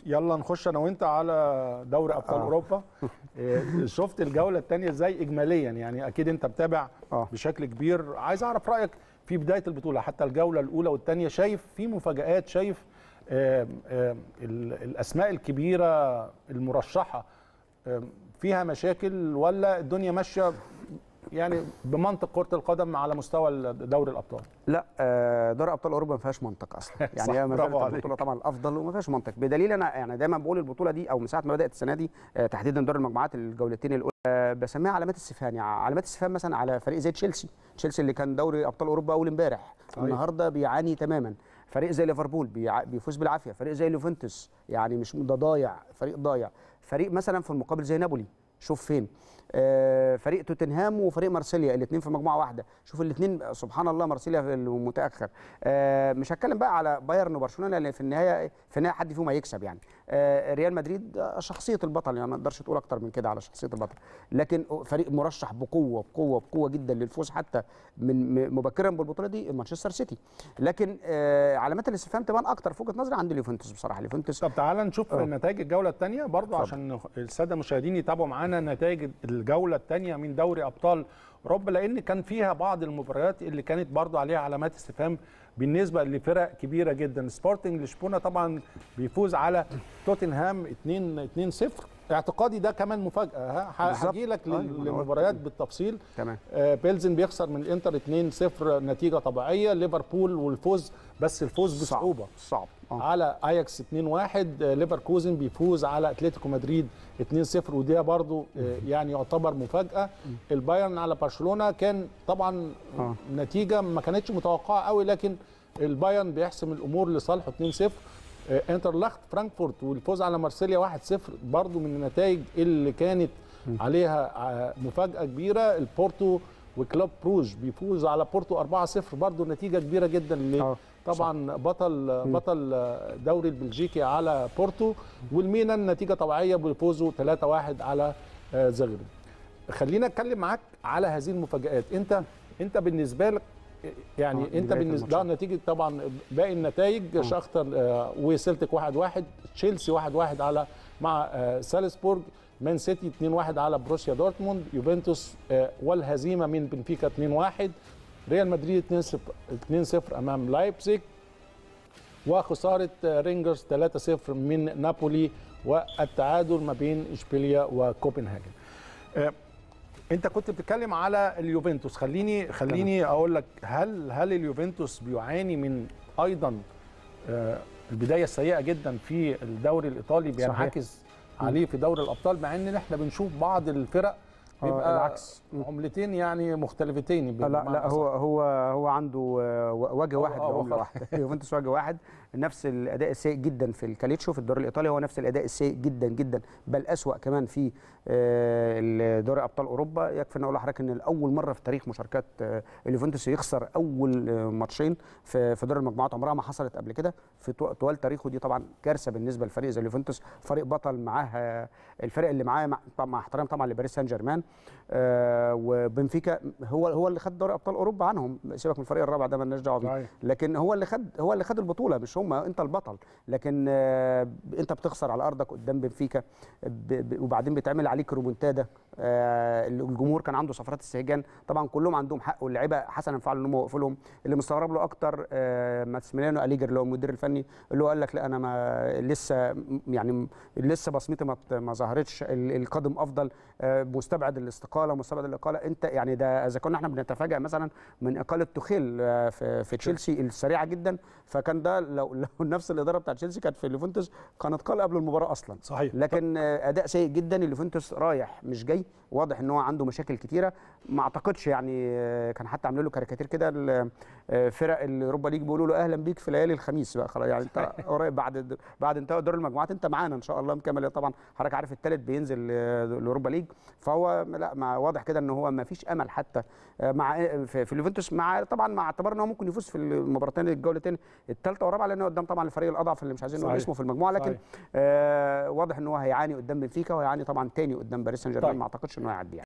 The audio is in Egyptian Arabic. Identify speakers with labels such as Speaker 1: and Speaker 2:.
Speaker 1: يلا نخش انا وانت على دوري ابطال
Speaker 2: آه.
Speaker 1: اوروبا إيه، شفت الجوله الثانيه ازاي اجماليا يعني اكيد انت متابع
Speaker 2: آه.
Speaker 1: بشكل كبير عايز اعرف رايك في بدايه البطوله حتى الجوله الاولى والثانيه شايف في مفاجات شايف آم، آم، ال- الاسماء الكبيره المرشحه آم، فيها مشاكل ولا الدنيا ماشيه يعني بمنطق كره القدم على مستوى دوري الابطال
Speaker 2: لا آه، دوري ابطال اوروبا ما فيهاش منطق اصلا
Speaker 1: صح،
Speaker 2: يعني هي ما
Speaker 1: برافو
Speaker 2: زالت
Speaker 1: عليك.
Speaker 2: البطوله طبعا الافضل وما فيهاش منطق بدليل انا يعني دايما بقول البطوله دي او من ساعه ما بدات السنه دي آه، تحديدا دور المجموعات الجولتين الاولى آه، بسميها علامات استفهام يعني علامات استفهام مثلا على فريق زي تشيلسي تشيلسي اللي كان دوري ابطال اوروبا اول امبارح
Speaker 1: صحيح.
Speaker 2: النهارده بيعاني تماما فريق زي ليفربول بيع- بيفوز بالعافيه فريق زي يوفنتوس يعني مش ده ضايع فريق ضايع فريق مثلا في المقابل زي نابولي شوف فين آه، فريق توتنهام وفريق مارسيليا الاثنين في مجموعه واحده شوف الاثنين سبحان الله مارسيليا في المتاخر آه، مش هتكلم بقى على بايرن وبرشلونه لان في النهايه في النهايه حد فيهم هيكسب يعني آه، ريال مدريد آه، شخصيه البطل يعني ما تقدرش تقول اكتر من كده على شخصيه البطل لكن فريق مرشح بقوه بقوه بقوه جدا للفوز حتى من م- مبكرا بالبطوله دي مانشستر سيتي لكن آه، علامات الاستفهام تبان اكتر في وجهه نظري عند اليوفنتوس بصراحه اليوفنتوس
Speaker 1: طب تعال نشوف
Speaker 2: آه.
Speaker 1: نتائج الجوله الثانيه برضو
Speaker 2: اتفضل.
Speaker 1: عشان الساده المشاهدين يتابعوا معانا نتائج الجوله الثانيه من دوري ابطال اوروبا لان كان فيها بعض المباريات اللي كانت برضو عليها علامات استفهام بالنسبه لفرق كبيره جدا سبورتنج لشبونه طبعا بيفوز على توتنهام 2 2 0 اعتقادي ده كمان مفاجاه ها
Speaker 2: بالظبط.
Speaker 1: هجي لك
Speaker 2: أيوة، أنا قلت
Speaker 1: للمباريات
Speaker 2: كده.
Speaker 1: بالتفصيل
Speaker 2: تمام
Speaker 1: آه، بيلزن بيخسر من الانتر 2-0 نتيجه طبيعيه ليفربول والفوز بس الفوز بصعوبه
Speaker 2: صعب آه.
Speaker 1: على اياكس 2-1 آه، ليفركوزن بيفوز على اتلتيكو مدريد 2-0 وده برضو آه، يعني يعتبر مفاجاه البايرن على برشلونه كان طبعا
Speaker 2: آه.
Speaker 1: نتيجه ما كانتش متوقعه قوي لكن البايرن بيحسم الامور لصالحه 2-0 آه، انترلاخت فرانكفورت والفوز على مارسيليا 1-0 برضو من النتائج اللي كانت عليها آه، مفاجاه كبيره البورتو وكلوب بروج بيفوز على بورتو 4-0 برضو نتيجه كبيره جدا ل
Speaker 2: آه.
Speaker 1: طبعا بطل بطل الدوري البلجيكي على بورتو والميلان نتيجه طبيعيه بفوزه 3-1 على آه، زغرب خلينا اتكلم معاك على هذه المفاجات انت انت بالنسبه لك يعني
Speaker 2: آه،
Speaker 1: انت
Speaker 2: بداية
Speaker 1: بالنسبه ده
Speaker 2: الماتشات.
Speaker 1: نتيجه طبعا باقي النتائج شختر آه، وسيلتك 1-1 تشيلسي 1-1 على مع آه، سالزبورج مان سيتي 2-1 على بروسيا دورتموند يوفنتوس آه، والهزيمه من بنفيكا 2-1 ريال مدريد 2-0 2-0 امام لايبزيج وخساره رينجرز 3-0 من نابولي والتعادل ما بين اشبيليا وكوبنهاجن. آه، انت كنت بتتكلم على اليوفنتوس خليني خليني اقول لك هل هل اليوفنتوس بيعاني من ايضا آه، البدايه السيئه جدا في الدوري الايطالي
Speaker 2: صحيح.
Speaker 1: بينعكس عليه في دوري الابطال مع ان احنا بنشوف بعض الفرق
Speaker 2: آه،
Speaker 1: بيبقى
Speaker 2: العكس.
Speaker 1: عملتين يعني مختلفتين
Speaker 2: لا لا
Speaker 1: بمعنى
Speaker 2: هو هو هو عنده آه، وجه واحد
Speaker 1: آه،
Speaker 2: لعمله
Speaker 1: وخر.
Speaker 2: واحد يوفنتوس وجه واحد نفس الاداء السيء جدا في الكاليتشو في الدوري الايطالي هو نفس الاداء السيء جدا جدا بل اسوا كمان في آه، دوري ابطال اوروبا يكفي ان اقول لحضرتك ان لاول مره في تاريخ مشاركات آه، اليوفنتوس يخسر اول آه، ماتشين في في دور المجموعات عمرها ما حصلت قبل كده في طو- طوال تاريخه دي طبعا كارثه بالنسبه لفريق زي اليوفنتوس فريق بطل معاه آه، الفرق اللي معاه مع, مع احترام طبعا لباريس سان جيرمان آه، وبنفيكا هو هو اللي خد دوري ابطال اوروبا عنهم سيبك من الفريق الرابع ده مالناش دعوه بيه
Speaker 1: صحيح.
Speaker 2: لكن هو اللي خد هو اللي خد البطوله مش هم انت البطل لكن آه، انت بتخسر على ارضك قدام بنفيكا ب- ب- وبعدين بيتعمل عليك رومونتادا آه، الجمهور كان عنده صفرات استهجان طبعا كلهم عندهم حق واللعيبه حسنا فعلوا ان هم وقفوا لهم اللي مستغرب له اكتر آه، ماسميليانو اليجر اللي هو المدير الفني اللي هو قال لك لا انا ما لسه م- يعني م- لسه بصمتي ما ت- ما ظهرتش ال- القادم افضل آه، مستبعد الاستقاله مستبعد الاقاله انت يعني ده اذا كنا احنا بنتفاجئ مثلا من اقاله توخيل آه، في في تشيلسي السريعه جدا فكان ده لو لو نفس الاداره بتاعت تشيلسي كانت في اليوفنتوس كانت قال قبل المباراه اصلا
Speaker 1: صحيح
Speaker 2: لكن آه، اداء سيء جدا اليوفنتوس رايح مش جاي واضح ان هو عنده مشاكل كتيره ما اعتقدش يعني آه، كان حتى عاملين له كاريكاتير كده ال- آه، فرق الاوروبا ليج بيقولوا له اهلا بيك في ليالي الخميس بقى خلاص يعني انت قريب بعد بعد انتهاء دور المجموعات انت معانا ان شاء الله مكمل طبعا حضرتك عارف الثالث بينزل آه، الاوروبا ليج فهو لا ما واضح كده ان هو ما فيش امل حتى آه، مع في, في اليوفنتوس مع طبعا مع اعتبار ان هو ممكن يفوز في المباراتين الجولتين الثالثه والرابعه لان هو قدام طبعا الفريق الاضعف اللي مش عايزين نقول
Speaker 1: صحيح.
Speaker 2: اسمه في المجموعه لكن
Speaker 1: صحيح.
Speaker 2: آه واضح ان هو هيعاني قدام بنفيكا وهيعاني طبعا تاني قدام باريس سان جيرمان
Speaker 1: طيب.
Speaker 2: ما اعتقدش انه هيعدي يعني